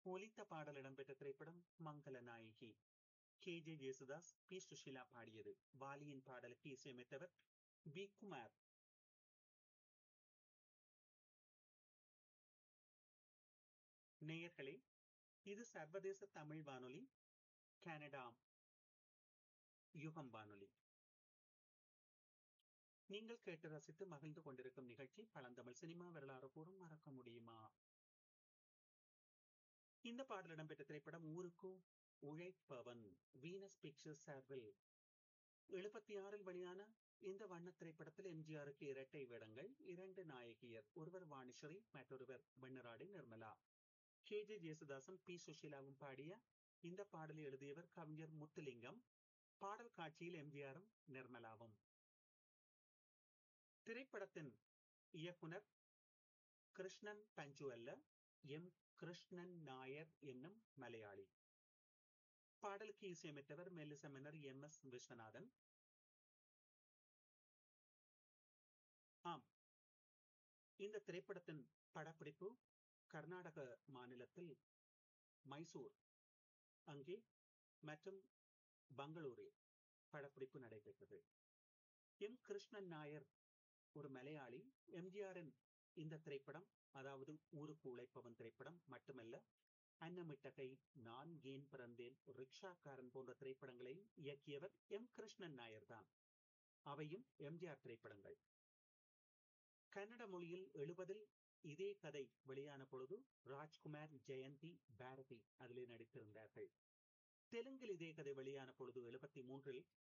ஒலித்த பாடல் இடம்பெற்ற திரைப்படம் Mangala Nayagi K J Yesudas P Susheela பாடியது வாலியின் பாடலுக்கு இசையமைத்தவர் பி குமார் நேயர்களே இது சர்வதேச தமிழ் வானொலி கனடா யுகம் வானொலி நீங்கள் கேட்டு ரசித்து மகிழ்ந்து கொண்டிருக்கும் நிகழ்ச்சி பழந்தமிழ் சினிமா வரலாறு கூறும் மறக்க முடியுமா இந்த பாடல் இடம்பெற்ற திரைப்படம் ஊருக்கு உழைப்பவன் வீனஸ் பிக்சர்ஸ் சார்பில் எழுபத்தி ஆறில் வெளியான இந்த வண்ண திரைப்படத்தில் எம்ஜிஆருக்கு இரட்டை வேடங்கள் இரண்டு நாயகியர் ஒருவர் வாணிஸ்வரி மற்றொருவர் Vennaradi Nirmala K J Yesudasan P சுஷீலாவும் பாடிய இந்த பாடலை எழுதியவர் கவிஞர் முத்துலிங்கம் பாடல் காட்சியில் எம்ஜிஆரும் நிர்மலாவும் திரைப்படத்தின் இயக்குனர் கிருஷ்ணன் பஞ்சு அல்ல எம் கிருஷ்ணன் நாயர் என்னும் மலையாளி பாடலுக்கு இசையமைத்தவர் மெல்லிசமன்னர் எம் எஸ் விஸ்வநாதன் ஆம் இந்த திரைப்படத்தின் படப்பிடிப்பு கர்நாடக மாநிலத்தில் மைசூர் அங்கே மற்றும் பெங்களூரில் படப்பிடிப்பு நடைபெற்றது எம் கிருஷ்ணன் நாயர் ஒரு மலையாளி எம்ஜிஆரின் இந்த திரைப்படம் அதாவது ஊருக்கு உழைப்பவன் திரைப்படம் மட்டுமல்ல அன்னமிட்டகை நான் ஏன் பிறந்தேன் ரிக்ஷாக்காரன் போன்ற திரைப்படங்களை இயக்கியவர் எம் கிருஷ்ணன் நாயர் தான் அவையும் எம்ஜிஆர் திரைப்படங்கள் கன்னட மொழியில் எழுபதில் இதே கதை வெளியான பொழுது ராஜ்குமார் ஜெயந்தி பாரதி அதிலே நடித்திருந்தார்கள் தெலுங்கில் இதே கதை வெளியான பொழுது எழுபத்தி மூன்றில்